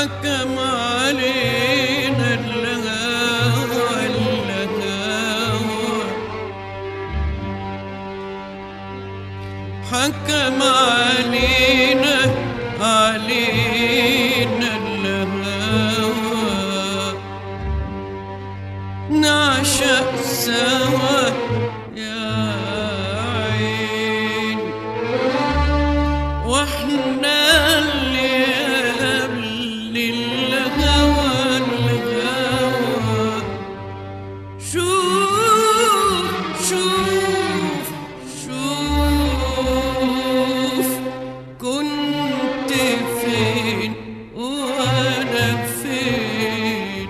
حكم علينا الهوى الهوى حكم علينا علينا الهوى نعشق سوا يا عين واحنا اللي قبل الهوى الهوى شوف شوف شوف كنت فين وانا فين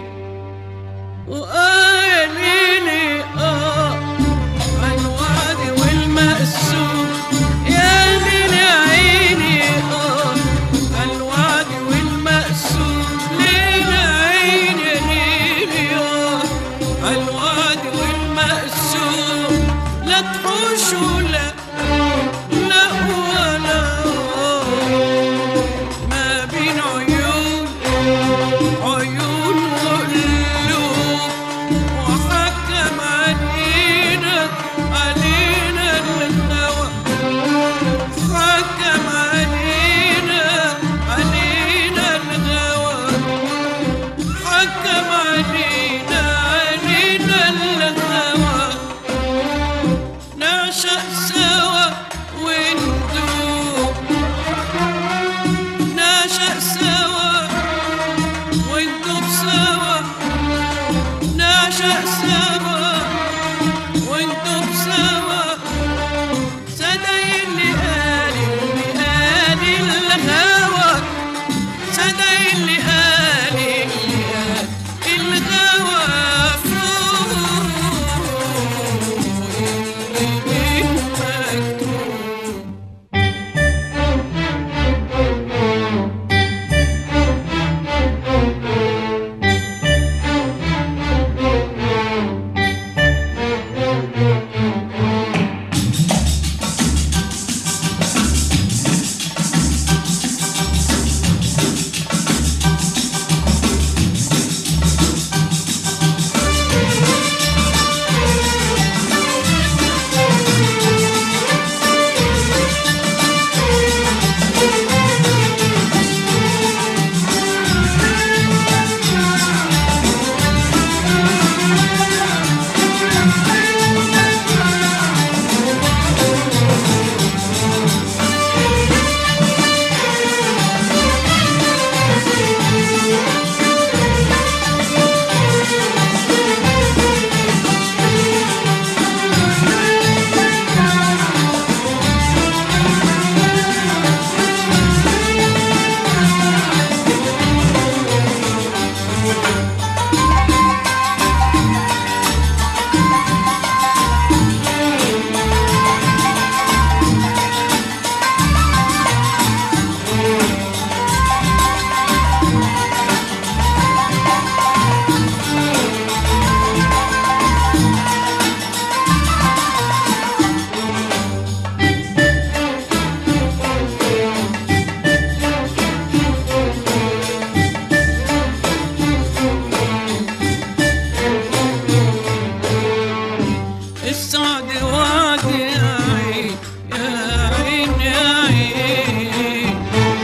وقاليلي اه عن وعدي والمقسوم يا ليل يا عيني اه عن وعدي والمقسوم ليل يا عيني ليلي اه عن وعدي والمقسوم لا تحوش ولا لا ولا ما بين عيون عيون وقلوب وحكم علينا علينا الهوى حكم علينا علينا الهوى حكم علينا علينا الهوى نعشق سوا وندوب نعشق سوا وندوب سوا نعشق سوا وندوب سوا سدى اللي قال اللي قال الهوى سدى اللي قال اللي قال الهوى فوق اللي مكتوب السعد وعد يا عين يا عين يا عين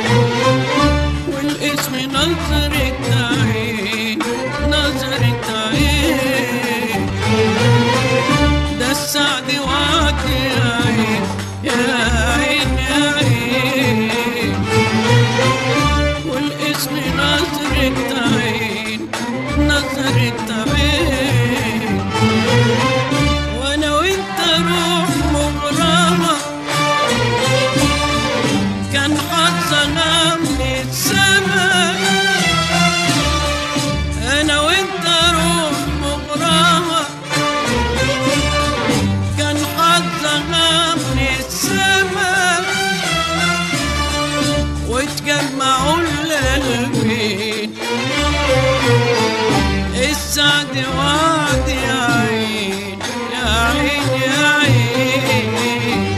والاسم نظرة عين نظرة عين ده السعد وعد يا عين يا عين يا عين والاسم نظرة عين نظرة عين وانا وانت روح مغرمة كان حظنا من السما انا وانت روح مغرمة كان حظنا من السما واتجمعوا القلبين السعد وعد يا عين يا عين يا عين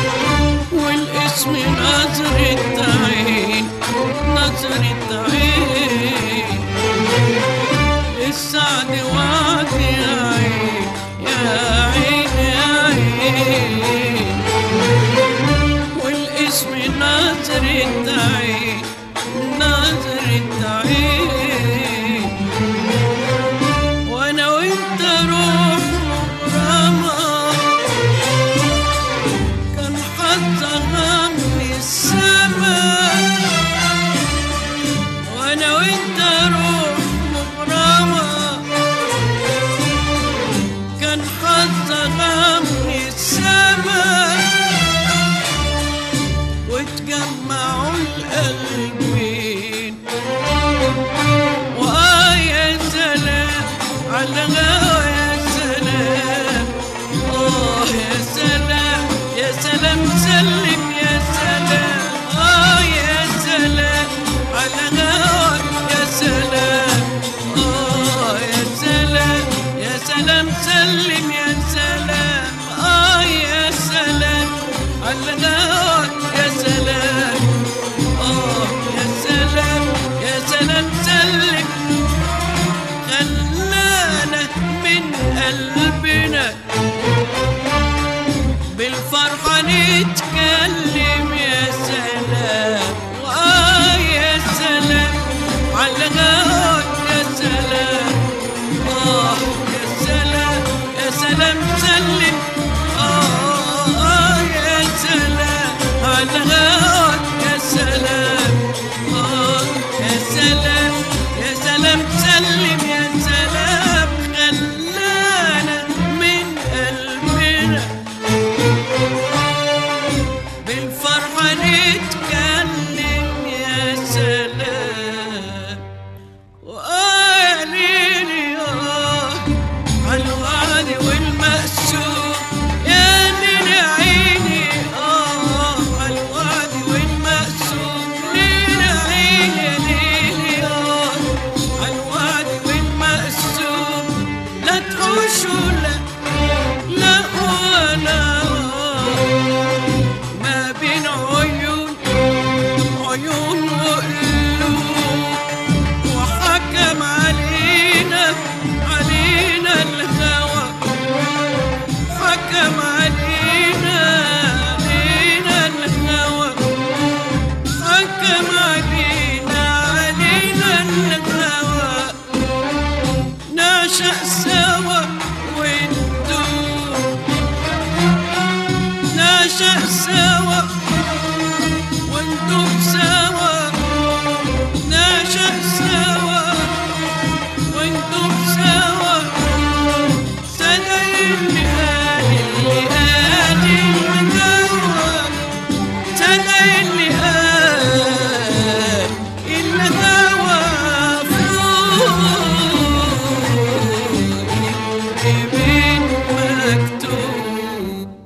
والاسم نظرة عين نظرة عين من نظرة عين نظرة عين وانا وانت روح مغرمة كان حظها من السما وانا وانت روح مغرمة كان حظها من السما وتجمعوا القلبين وآه يا سلام على الغوا يا سلام آه يا سلام يا سلام سلم يا سلام آه يا سلام على الغوا يا سلام آه يا سلام يا سلام سلم يا سلام آه يا سلام على الغوا يا سلام آه يا سلام يا سلام سلم خلانا من قلبنا بالفرحة نتكلم يا سلام وآه يا سلام على الغوت يا سلام آه يا سلام يا سلام سلم آه آه يا سلام على الغوت يا سلام آه يا سلام يا سلام سلم يا سلام خلانا من قلبنا بالفرحة نتكلم يا سلام وقاليلي آه عالوعد والمقسوم يا ليل عيني آه عالوعد والمقسوم ليل عيني يا ليلي آه عالوعد والمقسوم لا تحوشوا لا لا ولا ما بين عيون عيون وقلوب وحكم علينا علينا الهوى حكم علينا علينا الهوى حكم علينا علينا الهوى نعشق سوا وندوب نعشق سوا وندوب سوا نعشق سوا وندوب سوا سنة اللي قال اللي قال الهوى سنة اللي قال الهوى فوق بين مكتوب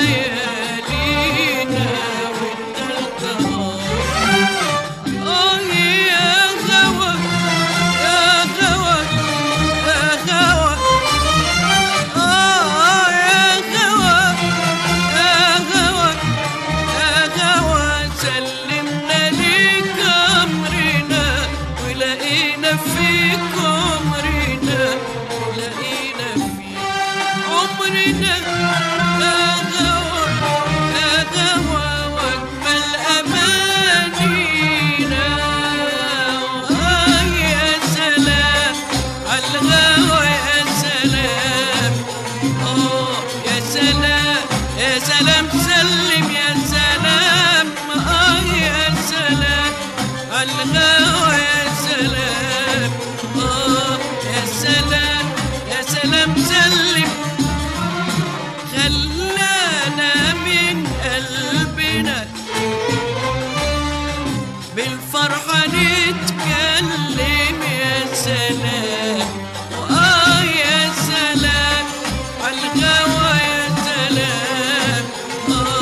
ليالينا وانت القرار آه يا غوى يا غوى يا غوى آه يا غوى يا غوى يا غوى سلمنا ليك أمرنا ولقينا فيك عمرنا ولقينا فيك عمرنا يا غوى يا غوى واجمل امانينا آه يا سلام عالغوى يا سلام آه يا سلام يا سلام سلم يا سلام آه يا سلام عالغوى يا سلام آه يا سلام يا سلام سلم خلانا من قلبنا بالفرحة نتكلم يا سلام وآه يا سلام عالغوا يا سلام آه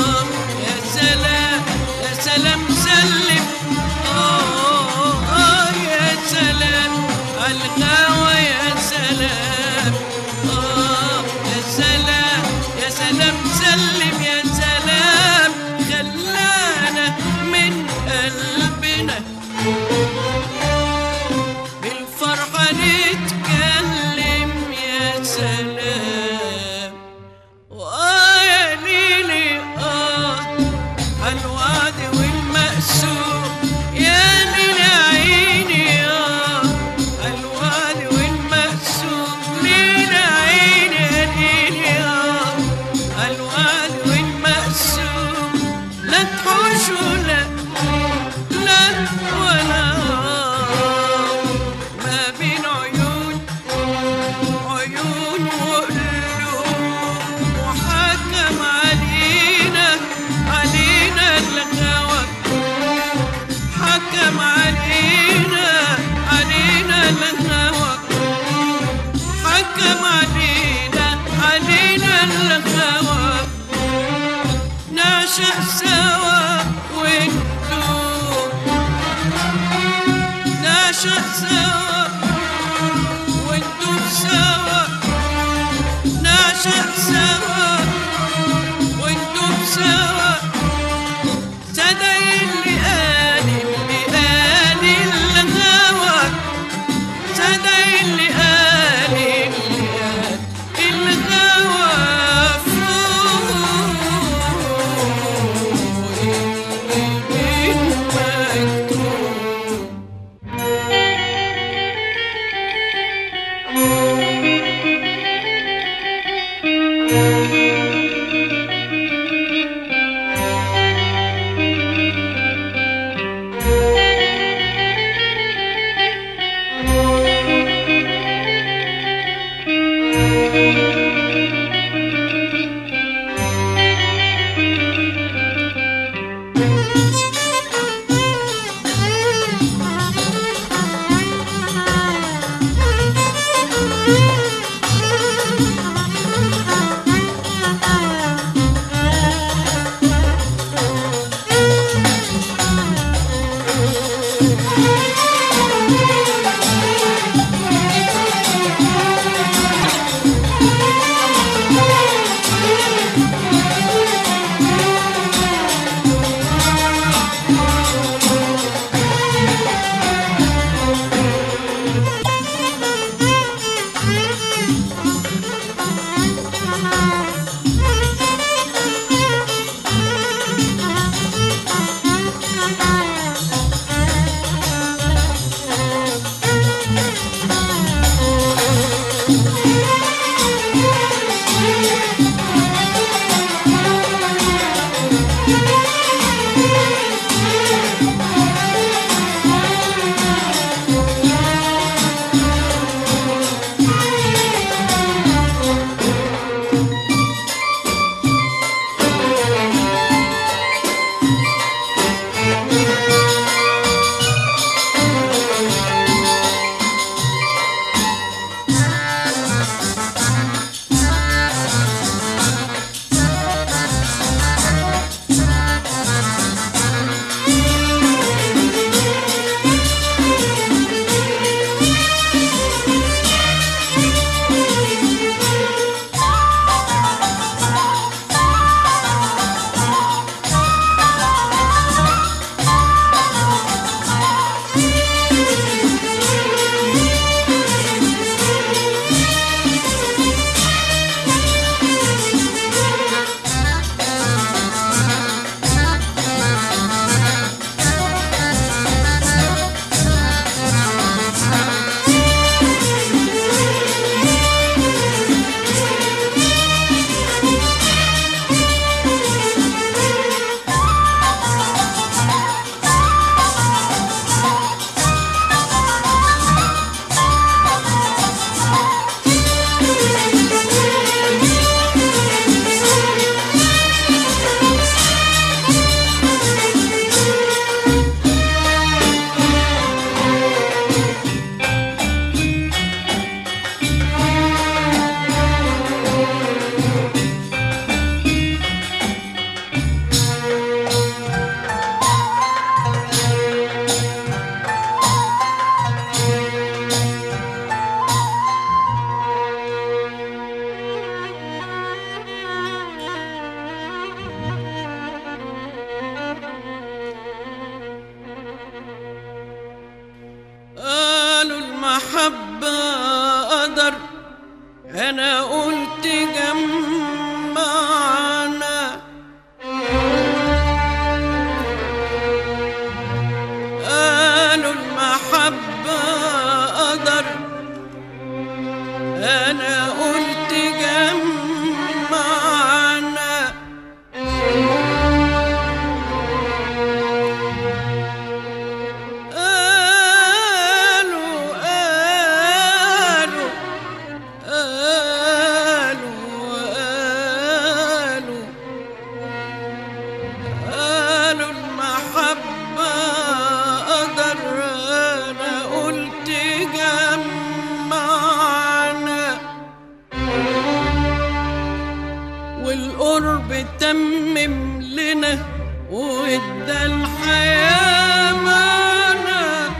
والقرب تمم لنا وادى الحياة معنا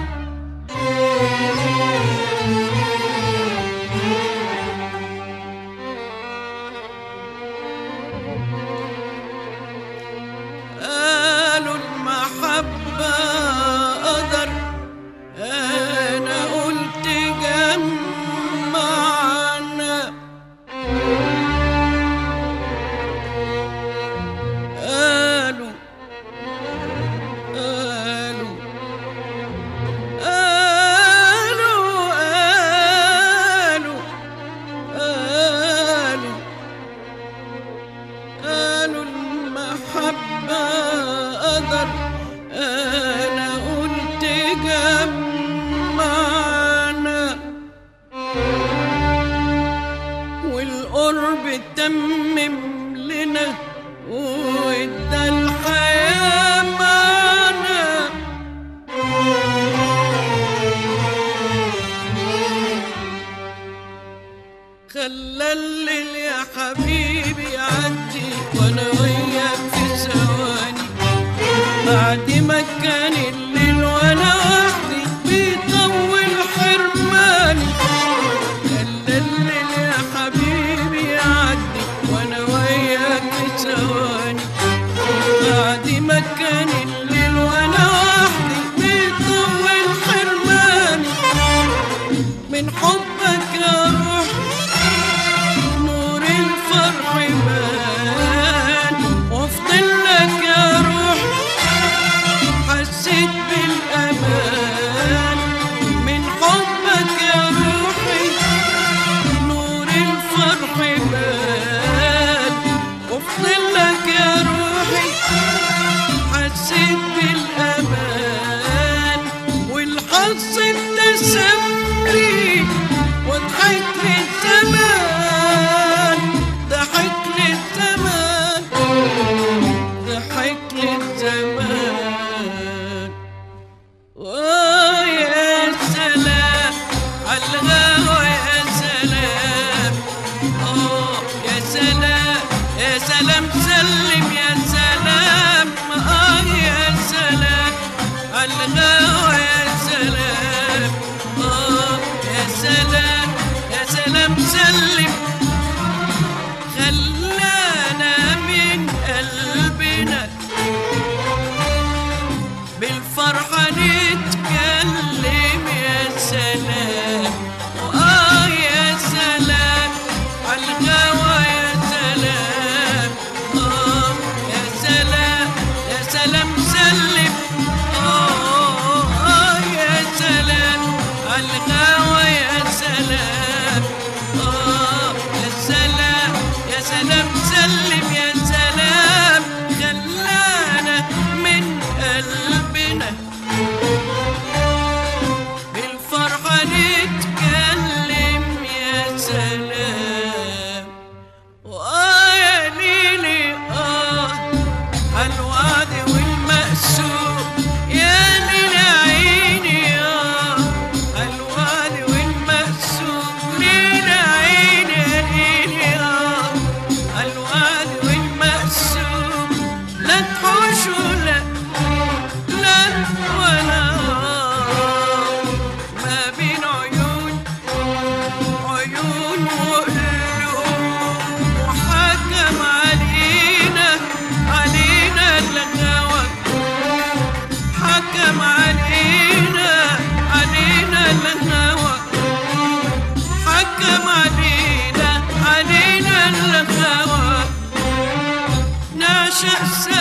قالوا المحبة قدر أنا قلت جمعنا قالوا قالوا قالوا قالوا قالوا قالوا المحبة قدر أنا قلت جمعنا والقرب تمم لنا وادى الحياة معنا خلى الليل يا حبيبي يعدي وانا وياك في ثواني بعد ما كان الليل وانا وحدي بيطول حرماني خلى الليل يا حبيبي يعدي وانا وياك في ثواني بعد ما كان الليل وانا وحدي بيطول حرماني من حبك يا روح نور الفرح بان وافضل لك يا روح حسيت بالامان من حبك يا روحي نور الفرح بان وافضل لك يا روحي حسيت بالامان والحظ ابتسم لي وضحك لي الزمان ضحك لي الزمان ضحك لي الزمان ويا سلام عالغاوى يا سلام اه يا سلام يا سلام سلم يا سلام اه يا سلام عالغاوى يا سلام اه يا سلام يا سلام سلم خلانا من قلبنا بالفرحة نتكلم يا سلام وآه يا سلام عالغوا يا سلام آه يا سلام يا سلام سلم آه آه يا سلام عالغوا يا سلام آه يا سلام يا سلام سلم يا سلام خلانا من قلبنا بالفرحة نتكلم يا سلام وآه يا ليلي آه الوعد والمقسوم يا ليل عيني آه الوعد والمقسوم ليل عيني يا ليلي آه الوعد والمقسوم لا تحوش ولا لا ولا ما بين عيون عيون وقلوب وحكم علينا علينا الغوى حكم علينا علينا الغوى حكم علينا علينا الغوى نعشق سوا